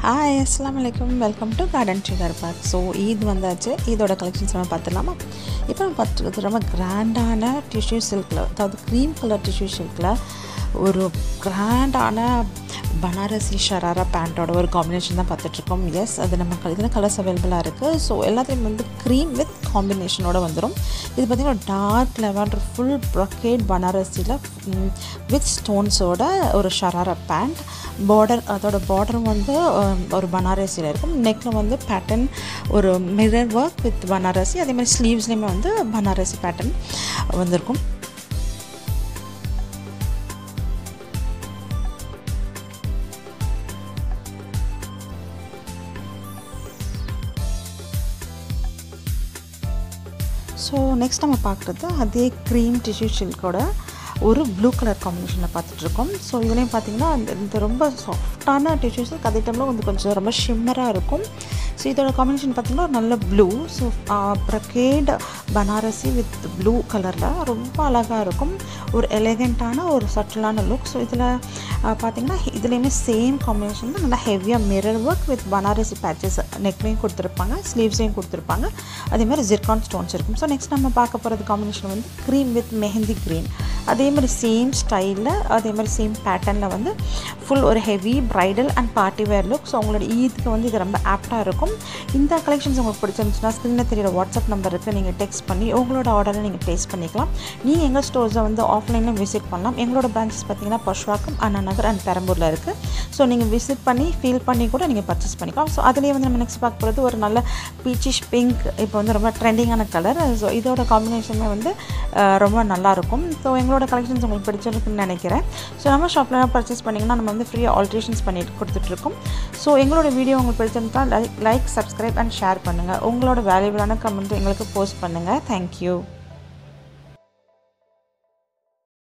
hi அஸ்லாம் வலைக்கம் welcome to garden trigger park so Eid வந்தாச்சு ஈதோட கலெக்ஷன்ஸ் நம்ம பார்த்துடலாமா இப்போ நம்ம பார்த்துருக்கிறது ரொம்ப கிராண்டான டிஷ்யூ சில்கில் அதாவது க்ரீம் கலர் டிஷ்யூ சில்கில் ஒரு கிராண்டான பனாரசி ஷராரா பேண்ட்டோட ஒரு காம்பினேஷன் தான் பார்த்துட்ருக்கோம் எஸ் அது நம்ம இதில் கலர்ஸ் அவைலபிளாக இருக்குது ஸோ எல்லாத்தையும் வந்து க்ரீம் வித் காம்பினேஷனோட வந்துடும் இது பார்த்திங்கன்னா டார்க் லெவண்டர் ஃபுல் ப்ரொக்கேட் பனாரசியில் வித் ஸ்டோன்ஸோட ஒரு ஷராரா பேண்ட் பார்டர் அதோட பார்டரும் வந்து அஹ், ஒரு பனாரசியில் இருக்கும் நெக்கில் வந்து பேட்டர்ன் ஒரு மிரர் ஒர்க் வித் பனாரசி அதே மாதிரி ஸ்லீவ்ஸ்லேயுமே வந்து பனாரசி பேட்டர்ன் வந்திருக்கும் ஸோ நெக்ஸ்ட் நம்ம பார்க்குறது அதே க்ரீம் டிஷ்யூ சில்கோட ஒரு ப்ளூ கலர் காம்பினேஷனில் பார்த்துட்ருக்கோம் ஸோ இதுலேயும் பார்த்தீங்கன்னா இந்த இந்த ரொம்ப சாஃப்டான டிஷ்யூ சில்க் அதே டைமில் வந்து கொஞ்சம் ரொம்ப ஷிம்மராக இருக்கும் ஸோ இதோட காம்பினேஷன் பார்த்தீங்கன்னா ஒரு நல்ல blue so brocade Banarasi with blue கலரில் ரொம்ப அழகாக இருக்கும் ஒரு எலகண்ட்டான ஒரு சட்டிலான லுக் ஸோ இதில் பார்த்தீங்கன்னா இதுலேயுமே சேம் காம்பினேஷன் தான் நல்லா ஹெவியாக mirror work with Banarasi patches நெக்லையும் கொடுத்துருப்பாங்க ஸ்லீவ்ஸையும் கொடுத்துருப்பாங்க அதே மாதிரி ஜிர்கான் ஸ்டோன்ஸ் இருக்கும் ஸோ நெக்ஸ்ட் நம்ம பார்க்க போகிறது காம்பினேஷன் வந்து க்ரீம் வித் மெஹந்தி க்ரீன் அதே மாதிரி சேம் ஸ்டைலில் அதே மாதிரி சேம் பேட்டர்னில் வந்து ஃபுல் ஒரு heavy bridal and party wear look so உங்களோட ஈத்துக்கு வந்து இது ரொம்ப ஆப்டாக இருக்கும் இந்த கலெக்ஷன்ஸ் உங்களுக்கு பிடிச்சிருந்துச்சுன்னா ஸ்க்ரீனில் தெரியிற வாட்ஸ்அப் நம்பருக்கு நீங்கள் டெக்ஸ்ட் பண்ணி உங்களோட ஆர்டரை நீங்கள் ப்ளேஸ் பண்ணிக்கலாம் நீங்கள் எங்கள் ஸ்டோர்ஸை வந்து ஆஃப்லைனில் விசிட் பண்ணலாம் எங்களோட பிரான்ச்சஸ் பார்த்தீங்கன்னா பஷ்வாக்கம் அண்ணா நகர் அண்ட் பெரம்பூரில் இருக்குது ஸோ நீங்கள் விசிட் பண்ணி ஃபீல் பண்ணி கூட நீங்கள் பர்ச்சேஸ் பண்ணிக்கலாம் ஸோ அதுலேயே வந்து நம்ம நெக்ஸ்ட் பார்க்க போகிறது ஒரு நல்ல பீச்சிஷ் பிங்க் இப்போ வந்து ரொம்ப ட்ரெண்டிங்கான கலர் ஸோ இதோட காம்பினேஷனுமே வந்து அஹ், ரொம்ப நல்லாயிருக்கும் ஸோ எங்களோட கலெக்ஷன்ஸ் உங்களுக்கு பிடிச்சிருக்குன்னு நினைக்கிறேன் ஸோ நம்ம ஷாப்பில் பர்ச்சேஸ் பண்ணிங்கன்னா நம்ம வந்து ஃப்ரீயாக ஆல்ட்ரேஷன்ஸ் பண்ணிட்டு கொடுத்துட்ருக்கோம் ஸோ எங்களோட வீடியோ உங்களுக்கு பிடிச்சிருந்தா like like subscribe and share பண்ணுங்கள் உங்களோட வேல்யூபிளான கமெண்ட் எங்களுக்கு போஸ்ட் பண்ணுங்கள் தேங்க்யூ